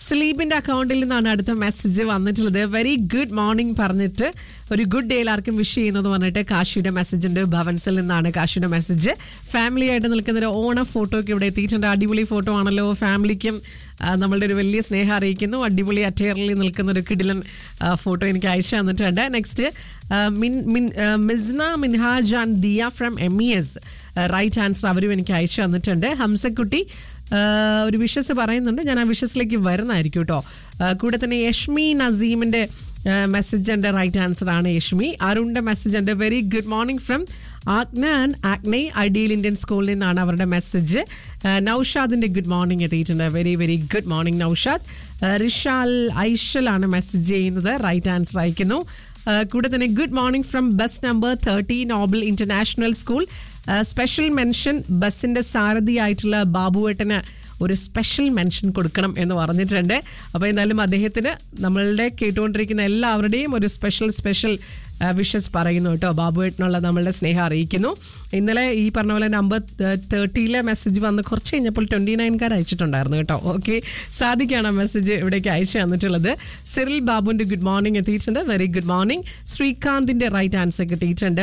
സ്ലീപിന്റെ അക്കൗണ്ടിൽ നിന്നാണ് അടുത്ത മെസ്സേജ് വന്നിട്ടുള്ളത് വെരി ഗുഡ് മോർണിംഗ് പറഞ്ഞിട്ട് ഒരു ഗുഡ് ഡേ എല്ലാവർക്കും വിഷ് ചെയ്യുന്നത് പറഞ്ഞിട്ട് കാശിയുടെ മെസ്സേജ് ഉണ്ട് ഭവൻസിൽ നിന്നാണ് കാശിയുടെ മെസ്സേജ് ഫാമിലി ആയിട്ട് നിൽക്കുന്ന ഒരു ഓണ ഫോട്ടോ ഒക്കെ ഇവിടെ എത്തിയിട്ടുണ്ട് അടിപൊളി ഫോട്ടോ ആണല്ലോ ഫാമിലിക്കും ആ, നമ്മളുടെ ഒരു വലിയ സ്നേഹം അറിയിക്കുന്നു അടിപൊളി അറ്റയറിൽ നിൽക്കുന്ന ഒരു കിടിലൻ ആ, ഫോട്ടോ എനിക്ക് അയച്ചു തന്നിട്ടുണ്ട് നെക്സ്റ്റ് മിൻ മിൻ ആ, Misna Minhajan Diya from M E S right answer അവരും എനിക്ക് അയച്ചു തന്നിട്ടുണ്ട് ഹംസക്കുട്ടി ആ, ഒരു വിഷസ് പറയുന്നുണ്ട് ഞാൻ ആ വിഷസിലേക്ക് വരുന്നതായിരിക്കും കേട്ടോ ആ, കൂടെ തന്നെ യഷ്മി നസീമിന്റെ മെസ്സേജ് എൻ്റെ റൈറ്റ് ആൻസർ ആണ് യഷ്മി അരുണിന്റെ മെസ്സേജ് ഉണ്ട് very good morning from Agna and ആഗ്നൈ ഐഡിയൽ ഇന്ത്യൻ സ്കൂളിൽ നിന്നാണ് അവരുടെ മെസ്സേജ് നൌഷാദിന്റെ ഗുഡ് മോർണിംഗ് എത്തിയിട്ടുണ്ട് very very good morning Naushad ആ, റിഷാൽ ഐഷലാണ് മെസ്സേജ് ചെയ്യുന്നത് റൈറ്റ് ആൻസർ അയക്കുന്നു ആ, കൂടെ തന്നെ good morning from bus number thirty Nobel international school special mention ബസ്സിന്റെ സാരഥിയായിട്ടുള്ള ബാബുവേട്ടന് ഒരു സ്പെഷ്യൽ മെൻഷൻ കൊടുക്കണം എന്ന് പറഞ്ഞിട്ടുണ്ട് അപ്പോൾ എന്നാലും അദ്ദേഹത്തിന് നമ്മളുടെ കേട്ടുകൊണ്ടിരിക്കുന്ന എല്ലാവരുടെയും ഒരു സ്പെഷ്യൽ സ്പെഷ്യൽ വിഷസ് പറയുന്നു കേട്ടോ ബാബുവേട്ടനുള്ള നമ്മളുടെ സ്നേഹം അറിയിക്കുന്നു ഇന്നലെ ഈ പറഞ്ഞ പോലെ നമ്പർ തേർട്ടിയിലെ മെസ്സേജ് വന്ന് കുറച്ച് കഴിഞ്ഞപ്പോൾ ട്വൻറ്റി നയൻകാർ അയച്ചിട്ടുണ്ടായിരുന്നു കേട്ടോ ഓക്കെ സാധിക്കാണ് മെസ്സേജ് ഇവിടേക്ക് അയച്ചു തന്നിട്ടുള്ളത് സിറിൽ ബാബുവിൻ്റെ ഗുഡ് മോർണിംഗ് എത്തിയിട്ടുണ്ട് വെരി ഗുഡ് മോർണിംഗ് ശ്രീകാന്തിൻ്റെ റൈറ്റ് ആൻസർ കിട്ടിയിട്ടുണ്ട്